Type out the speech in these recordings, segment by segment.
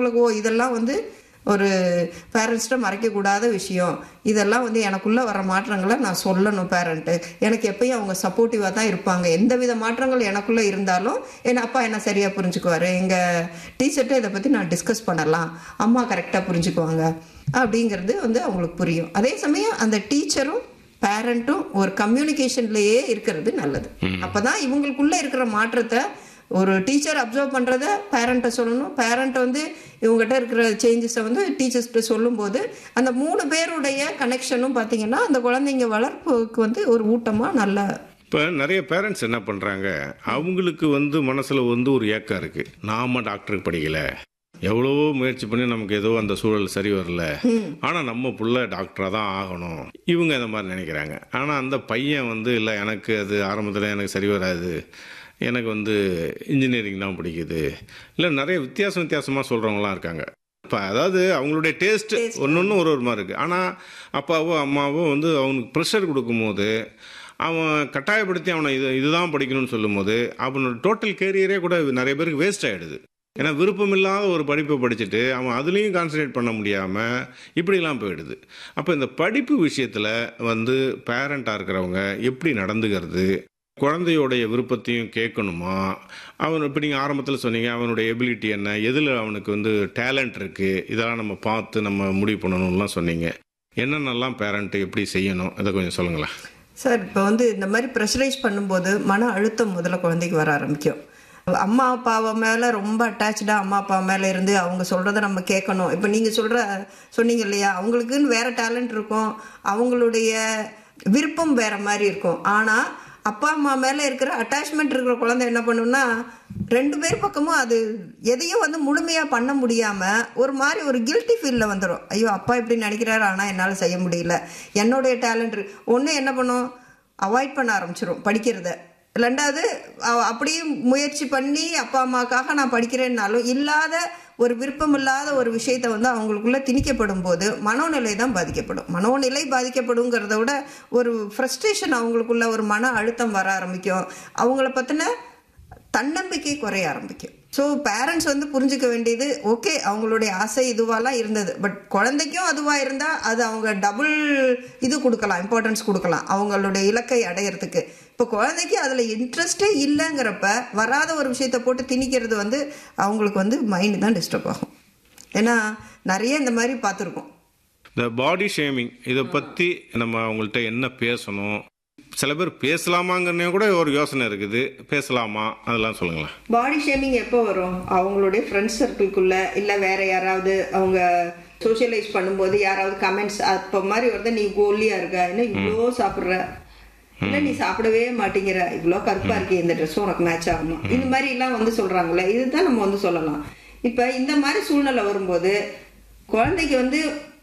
அவங்களுக்கு ஓ இதெல்லாம் வந்து ஒரு பேரண்ட்ஸ்கிட்ட மறைக்கக்கூடாத விஷயம் இதெல்லாம் வந்து எனக்குள்ளே வர மாற்றங்களை நான் சொல்லணும் பேரண்ட்டு எனக்கு எப்பயும் அவங்க சப்போர்ட்டிவாக தான் இருப்பாங்க எந்த வித மாற்றங்கள் எனக்குள்ளே இருந்தாலும் என் அப்பா என்ன சரியாக புரிஞ்சுக்குவார் எங்கள் டீச்சர்கிட்ட இதை பற்றி நான் டிஸ்கஸ் பண்ணலாம் அம்மா கரெக்டாக புரிஞ்சுக்குவாங்க அப்படிங்கிறது வந்து அவங்களுக்கு புரியும் அதே சமயம் அந்த டீச்சரும் பேரண்ட்டும் ஒரு கம்யூனிகேஷன்லேயே இருக்கிறது நல்லது அப்போ தான் இவங்களுக்குள்ளே இருக்கிற மாற்றத்தை ஒரு டீச்சர் அப்சர்வ் பண்ணுறத பேரண்ட்டை சொல்லணும் பேரண்ட் வந்து இவங்ககிட்ட இருக்கிற சேஞ்சஸை வந்து டீச்சர்ஸ்கிட்ட சொல்லும்போது அந்த மூணு பேருடைய கனெக்ஷனும் பார்த்தீங்கன்னா அந்த குழந்தைங்க வளர்ப்புக்கு வந்து ஒரு ஊட்டமாக நல்ல இப்போ நிறைய பேரண்ட்ஸ் என்ன பண்ணுறாங்க அவங்களுக்கு வந்து மனசில் வந்து ஒரு ஏக்கம் இருக்குது நாம டாக்டருக்கு படிக்கல எவ்வளவோ முயற்சி பண்ணி நமக்கு ஏதோ அந்த சூழல் சரி வரல ஆனால் நம்ம புள்ள டாக்டராக தான் ஆகணும் இவங்க இந்த மாதிரி நினைக்கிறாங்க ஆனால் அந்த பையன் வந்து இல்லை எனக்கு அது ஆரம்பத்தில் எனக்கு சரி வராது எனக்கு வந்து இன்ஜினியரிங் தான் பிடிக்குது இல்லை நிறைய வித்தியாசம் வித்தியாசமாக சொல்கிறவங்களாம் இருக்காங்க இப்போ அதாவது அவங்களுடைய டேஸ்ட் ஒன்று ஒன்று ஒரு ஒரு மாதிரி இருக்குது ஆனால் அப்பாவோ அம்மாவோ வந்து அவனுக்கு ப்ரெஷர் கொடுக்கும்போது அவன் கட்டாயப்படுத்தி அவனை இது இதுதான் படிக்கணும்னு சொல்லும்போது அவனோட டோட்டல் கேரியரே கூட நிறைய பேருக்கு வேஸ்ட் ஆகிடுது ஏன்னா விருப்பம் இல்லாத ஒரு படிப்பை படிச்சுட்டு அவன் அதுலேயும் கான்சன்ட்ரேட் பண்ண முடியாமல் இப்படிலாம் போயிடுது அப்போ இந்த படிப்பு விஷயத்தில் வந்து பேரண்ட்டாக இருக்கிறவங்க எப்படி நடந்துக்கிறது குழந்தையோடைய விருப்பத்தையும் கேட்கணுமா அவன் இப்போ நீங்கள் ஆரம்பத்தில் சொன்னீங்க அவனுடைய எபிலிட்டி என்ன எதில் அவனுக்கு வந்து டேலண்ட் இருக்குது இதெல்லாம் நம்ம பார்த்து நம்ம முடிவு பண்ணணும்லாம் சொன்னீங்க என்னென்னலாம் பேரண்ட்டு எப்படி செய்யணும் இதை கொஞ்சம் சொல்லுங்களேன் சார் இப்போ வந்து இந்த மாதிரி ப்ரெஷரைஸ் பண்ணும்போது மன அழுத்தம் முதல்ல குழந்தைக்கு வர ஆரம்பிக்கும் அம்மா அப்பாவை மேலே ரொம்ப அட்டாச்சாக அம்மா அப்பா மேலே இருந்து அவங்க சொல்கிறத நம்ம கேட்கணும் இப்போ நீங்கள் சொல்கிற சொன்னீங்க இல்லையா அவங்களுக்குன்னு வேறு டேலண்ட் இருக்கும் அவங்களுடைய விருப்பம் வேறு மாதிரி இருக்கும் ஆனால் அப்பா அம்மா மேலே இருக்கிற அட்டாச்மெண்ட் இருக்கிற குழந்தை என்ன பண்ணுன்னா ரெண்டு பேர் பக்கமும் அது எதையும் வந்து முழுமையாக பண்ண முடியாமல் ஒரு மாதிரி ஒரு கில்ட்டி ஃபீலில் வந்துடும் ஐயோ அப்பா இப்படி நினைக்கிறாரு ஆனால் என்னால் செய்ய முடியல என்னுடைய டேலண்ட் ஒன்று என்ன பண்ணும் அவாய்ட் பண்ண ஆரம்பிச்சிடும் படிக்கிறத ரெண்டாவது அப்படியே முயற்சி பண்ணி அப்பா அம்மாக்காக நான் படிக்கிறேன்னாலும் இல்லாத ஒரு விருப்பம் இல்லாத ஒரு விஷயத்தை வந்து அவங்களுக்குள்ள திணிக்கப்படும் போது மனோநிலை தான் பாதிக்கப்படும் மனோநிலை பாதிக்கப்படுங்கிறத விட ஒரு ஃப்ரஸ்ட்ரேஷன் அவங்களுக்குள்ள ஒரு மன அழுத்தம் வர ஆரம்பிக்கும் அவங்கள பற்றின தன்னம்பிக்கை குறைய ஆரம்பிக்கும் ஸோ பேரண்ட்ஸ் வந்து புரிஞ்சுக்க வேண்டியது ஓகே அவங்களுடைய ஆசை இதுவாலாம் இருந்தது பட் குழந்தைக்கும் அதுவாக இருந்தால் அது அவங்க டபுள் இது கொடுக்கலாம் இம்பார்ட்டன்ஸ் கொடுக்கலாம் அவங்களுடைய இலக்கை அடையிறதுக்கு இப்போ குழந்தைக்கு அதில் இன்ட்ரெஸ்டே இல்லைங்கிறப்ப வராத ஒரு விஷயத்தை போட்டு திணிக்கிறது வந்து அவங்களுக்கு வந்து மைண்டு தான் டிஸ்டர்ப் ஆகும் ஏன்னா நிறைய இந்த மாதிரி பார்த்துருக்கோம் இந்த பாடி ஷேமிங் இதை பற்றி நம்ம அவங்கள்ட்ட என்ன பேசணும் சில பேர் பேசலாமாங்கிறனே கூட ஒரு யோசனை இருக்குது பேசலாமா அதெல்லாம் சொல்லுங்களேன் பாடி ஷேமிங் எப்போ வரும் அவங்களுடைய ஃப்ரெண்ட்ஸ் சர்க்கிள்குள்ள இல்லை வேற யாராவது அவங்க சோஷியலைஸ் பண்ணும்போது யாராவது கமெண்ட்ஸ் அப்போ மாதிரி வருது நீ கோலியா இருக்க என்ன இவ்வளோ சாப்பிட்ற இல்லை நீ சாப்பிடவே மாட்டேங்கிற இவ்வளோ கருப்பா இருக்கு இந்த ட்ரெஸ் உனக்கு மேட்ச் ஆகுமா இந்த மாதிரி எல்லாம் வந்து சொல்றாங்களே இதுதான் நம்ம வந்து சொல்லலாம் இப்போ இந்த மாதிரி சூழ்நிலை வரும்போது குழந்தைக்கு வந்து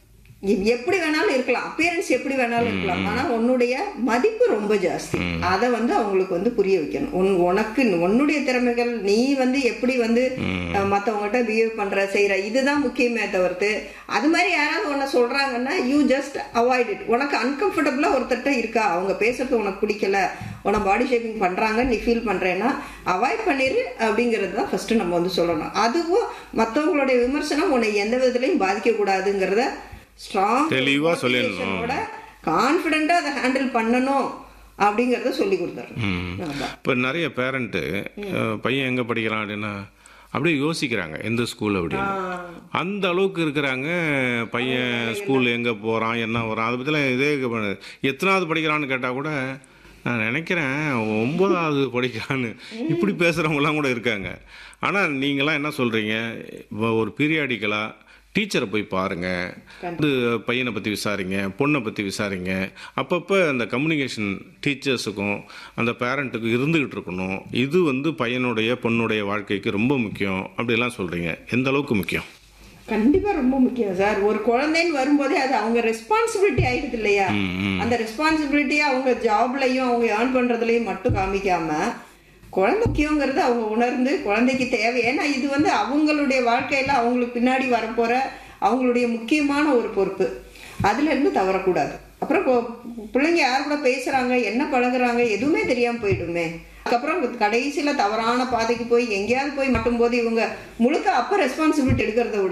எப்படி வேணாலும் இருக்கலாம் அப்பியரன்ஸ் எப்படி வேணாலும் இருக்கலாம் ஆனா உன்னுடைய மதிப்பு ரொம்ப ஜாஸ்தி அதை வந்து அவங்களுக்கு வந்து புரிய வைக்கணும் உன் உனக்கு உன்னுடைய திறமைகள் நீ வந்து எப்படி வந்து மத்தவங்ககிட்ட பிஹேவ் பண்ற செய்யற இதுதான் முக்கியமே தவிர்த்து அது மாதிரி யாராவது உன்ன சொல்றாங்கன்னா யூ ஜஸ்ட் அவாய்ட் இட் உனக்கு அன்கம்ஃபர்டபுளா ஒருத்தர்கிட்ட இருக்கா அவங்க பேசுறது உனக்கு பிடிக்கல உன பாடி ஷேப்பிங் பண்றாங்க நீ ஃபீல் பண்றேன்னா அவாய்ட் பண்ணிரு அப்படிங்கிறது தான் ஃபர்ஸ்ட் நம்ம வந்து சொல்லணும் அதுவும் மற்றவங்களுடைய விமர்சனம் உன்னை எந்த விதத்துலையும் பாதிக்க கூடாதுங்கிறத ஸ்ட்ராங் தெளிவா சொல்லிடணும் கான்ஃபிடென்ட்டா அதை ஹேண்டில் பண்ணணும் அப்படிங்கறத சொல்லி கொடுத்தாரு இப்போ நிறைய பேரண்ட்டு பையன் எங்கே படிக்கிறான் அப்படின்னா அப்படியே யோசிக்கிறாங்க எந்த ஸ்கூல் அப்படின்னு அந்த அளவுக்கு இருக்கிறாங்க பையன் ஸ்கூல் எங்கே போகிறான் என்ன வரான் அதை பற்றிலாம் இதே எத்தனாவது படிக்கிறான்னு கேட்டால் கூட நான் நினைக்கிறேன் ஒன்பதாவது படிக்கிறான்னு இப்படி பேசுகிறவங்களாம் கூட இருக்காங்க ஆனால் நீங்களாம் என்ன சொல்கிறீங்க ஒரு பீரியாடிக்கலாக டீச்சரை போய் பாருங்கள் வந்து பையனை பற்றி விசாரிங்க பொண்ணை பற்றி விசாரிங்க அப்பப்போ அந்த கம்யூனிகேஷன் டீச்சர்ஸுக்கும் அந்த பேரண்ட்டுக்கும் இருந்துக்கிட்டு இருக்கணும் இது வந்து பையனுடைய பொண்ணுடைய வாழ்க்கைக்கு ரொம்ப முக்கியம் அப்படிலாம் சொல்கிறீங்க எந்த அளவுக்கு முக்கியம் கண்டிப்பா ரொம்ப முக்கியம் சார் ஒரு குழந்தைன்னு வரும்போதே அது அவங்க ரெஸ்பான்சிபிலிட்டி ஆயிடுது இல்லையா அந்த ரெஸ்பான்சிபிலிட்டியை அவங்க ஜாப்லயும் அவங்க ஏர்ன் பண்றதுலயும் மட்டும் காமிக்காம குழந்தை முக்கியங்கிறது அவங்க உணர்ந்து குழந்தைக்கு தேவை ஏன்னா இது வந்து அவங்களுடைய வாழ்க்கையில அவங்களுக்கு பின்னாடி வரப்போற அவங்களுடைய முக்கியமான ஒரு பொறுப்பு அதுல இருந்து தவறக்கூடாது அப்புறம் பிள்ளைங்க யார் கூட பேசுறாங்க என்ன பழகுறாங்க எதுவுமே தெரியாம போயிடுமே அதுக்கப்புறம் கடைசியில தவறான பாதைக்கு போய் எங்கேயாவது போய் மட்டும் போது இவங்க முழுக்க அப்ப ரெஸ்பான்சிபிலிட்டி எடுக்கிறத விட